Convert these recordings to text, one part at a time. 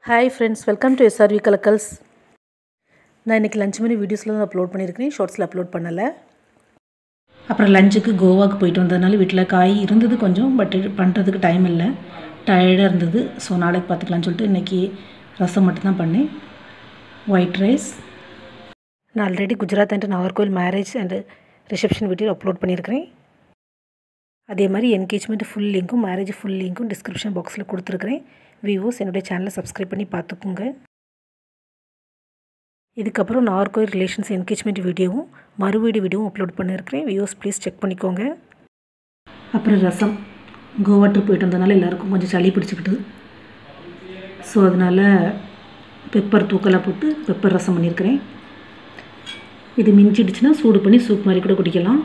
hi friends welcome to SRV கலக்கல்ஸ் நான் இன்றைக்கி லஞ்ச் மணி வீடியோஸில் தான் அப்லோட் பண்ணியிருக்கேன் ஷார்ட்ஸில் அப்லோட் பண்ணலை அப்புறம் லஞ்சுக்கு கோவாவுக்கு போயிட்டு வந்ததுனால வீட்டில் காய் இருந்தது கொஞ்சம் பட் பண்ணுறதுக்கு டைம் இல்லை டயர்டாக இருந்தது ஸோ நாளைக்கு பார்த்துக்கலாம்னு சொல்லிட்டு இன்றைக்கி ரசம் மட்டும்தான் பண்ணேன் ஒயிட் ரைஸ் நான் already Gujarat and Nagercoil marriage and reception video upload பண்ணியிருக்கிறேன் அதே மாதிரி என்கேஜ்மெண்ட் ஃபுல் லிங்க்கும் மேரேஜ் ஃபுல் லிங்க்கும் டிஸ்கிரிப்ஷன் பாக்ஸில் கொடுத்துருக்குறேன் வியூவர்ஸ் என்னுடைய சேனலை சப்ஸ்கிரைப் பண்ணி பார்த்துக்குங்க இதுக்கப்புறம் நாகர்கோவில் ரிலேஷன்ஸ் என்கேஜ்மெண்ட் வீடியோவும் மறு வீடியோ வீடியோவும் அப்லோட் பண்ணியிருக்கிறேன் வியூவர்ஸ் ப்ளீஸ் செக் பண்ணிக்கோங்க அப்புறம் ரசம் கோவா ட்ரிப் போயிட்டு வந்ததுனால எல்லாருக்கும் கொஞ்சம் சளி பிடிச்சிக்கிட்டு ஸோ அதனால் பெப்பர் தூக்கலாக போட்டு பெப்பர் ரசம் பண்ணியிருக்கிறேன் இது மிஞ்சிடுச்சுன்னா சூடு பண்ணி சூப் மாதிரி கூட குடிக்கலாம்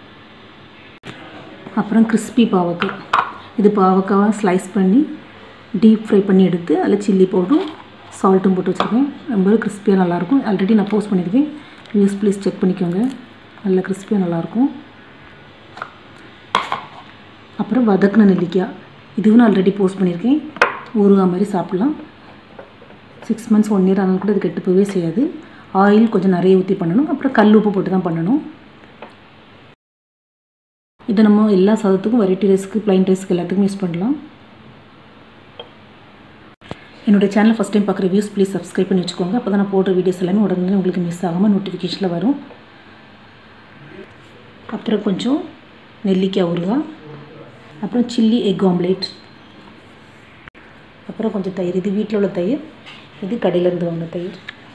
அப்புறம் கிறிஸ்பி பாவக்காய் இது பாவக்காவை ஸ்லைஸ் பண்ணி டீப் ஃப்ரை பண்ணி எடுத்து அதில் சில்லி பவுடரும் சால்ட்டும் போட்டு வச்சுருக்கேன் ரொம்பவே கிறிஸ்பியாக நல்லாயிருக்கும் ஆல்ரெடி நான் போஸ்ட் பண்ணியிருக்கேன் வியூஸ் ப்ளீஸ் செக் பண்ணிக்கோங்க நல்ல கிறிஸ்பியாக நல்லாயிருக்கும் அப்புறம் வதக்கின நெல்லிக்காய் இதுவும் நான் ஆல்ரெடி போஸ்ட் பண்ணியிருக்கேன் ஊறுகாய் மாதிரி சாப்பிட்லாம் சிக்ஸ் மந்த்ஸ் ஒன் இயர் ஆனாலும் கூட இது கெட்டு போகவே செய்யாது ஆயில் கொஞ்சம் நிறைய ஊற்றி பண்ணணும் அப்புறம் கல் உப்பு போட்டு தான் பண்ணணும் இதை நம்ம எல்லா சாதத்துக்கும் வெரைட்டி ரைஸ்க்கு ப்ளைன் ரைஸ்க்கு எல்லாத்துக்கும் யூஸ் பண்ணலாம் என்னோடய சேனல் ஃபஸ்ட் டைம் பார்க்குற வியூஸ் ப்ளீஸ் சப்ஸ்கிரைப் பண்ணி வச்சுக்கோங்க அப்போ தான் நான் போடுற வீடியோஸ் எல்லாமே உடனே உங்களுக்கு மிஸ் ஆகாமல் நோட்டிஃபிகேஷனில் வரும் அப்புறம் கொஞ்சம் நெல்லிக்காய் ஊறுகாய் அப்புறம் சில்லி எக் ஆம்லேட் அப்புறம் கொஞ்சம் தயிர் இது வீட்டில் உள்ள தயிர் இது கடையிலேருந்து வாங்கின தயிர்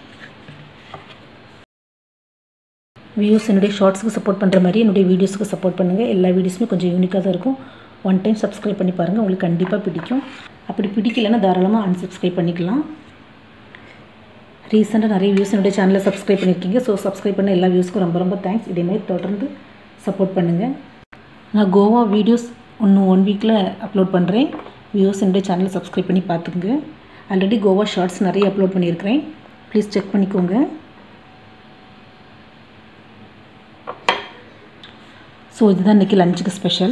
வியூஸ் என்னுடைய ஷார்ட்ஸுக்கு சப்போர்ட் பண்ணுற மாதிரி என்னுடைய வீடியோஸுக்கு சப்போர்ட் பண்ணுங்கள் எல்லா வீடியோஸுமே கொஞ்சம் யூனிக்காக தான் இருக்கும் ஒன் டைம் சப்ஸ்கிரைப் பண்ணி பாருங்கள் உங்களுக்கு கண்டிப்பாக பிடிக்கும் அப்படி பிடிக்கலைன்னா தாராளமாக அன்சப்ஸ்கிரைப் பண்ணிக்கலாம் ரீசெண்டாக நிறைய வியூஸ் என்னுடைய சேனலில் சப்ஸ்கிரைப் பண்ணியிருக்கீங்க ஸோ சப்ஸ்கிரைப் பண்ண எல்லா வியூஸ்க்கும் ரொம்ப ரொம்ப தேங்க்ஸ் இதேமாதிரி தொடர்ந்து சப்போர்ட் பண்ணுங்கள் நான் கோவா வீடியோஸ் ஒன்று ஒன் வீக்கில் அப்லோட் பண்ணுறேன் வியூஸ் என்னுடைய சேனலை சப்ஸ்கிரைப் பண்ணி பார்த்துக்குங்க ஆல்ரெடி கோவா ஷார்ட்ஸ் நிறைய அப்லோட் பண்ணியிருக்கிறேன் ப்ளீஸ் செக் பண்ணிக்கோங்க ஸோ இதுதான் இன்றைக்கி லஞ்சுக்கு ஸ்பெஷல்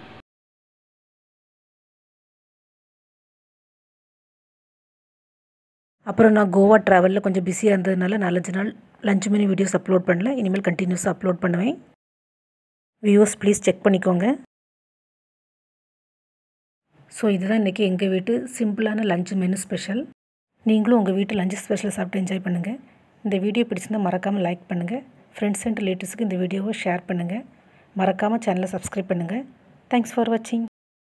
அப்புறம் நான் கோவா ட்ராவலில் கொஞ்சம் பிஸியாக இருந்ததுனால நாலஞ்சு நாள் லஞ்ச் மணி வீடியோஸ் அப்லோட் பண்ணல இனிமேல் கண்டினியூஸாக அப்லோட் பண்ணுவேன் வியூவர்ஸ் ப்ளீஸ் செக் பண்ணிக்கோங்க ஸோ இதுதான் இன்றைக்கி எங்கள் வீட்டு சிம்பிளான லஞ்ச் மெனு ஸ்பெஷல் நீங்களும் உங்கள் வீட்டு லஞ்ச் ஸ்பெஷலை சாப்பிட்டு என்ஜாய் பண்ணுங்கள் இந்த வீடியோ பிடிச்சிருந்தால் மறக்காமல் லைக் பண்ணுங்கள் ஃப்ரெண்ட்ஸ் அண்ட் ரிலேட்டிவ்ஸுக்கு இந்த வீடியோவை ஷேர் பண்ணுங்கள் மறக்காமல் சேனலை சப்ஸ்கிரைப் பண்ணுங்கள் தேங்க்ஸ் ஃபார் வாட்சிங்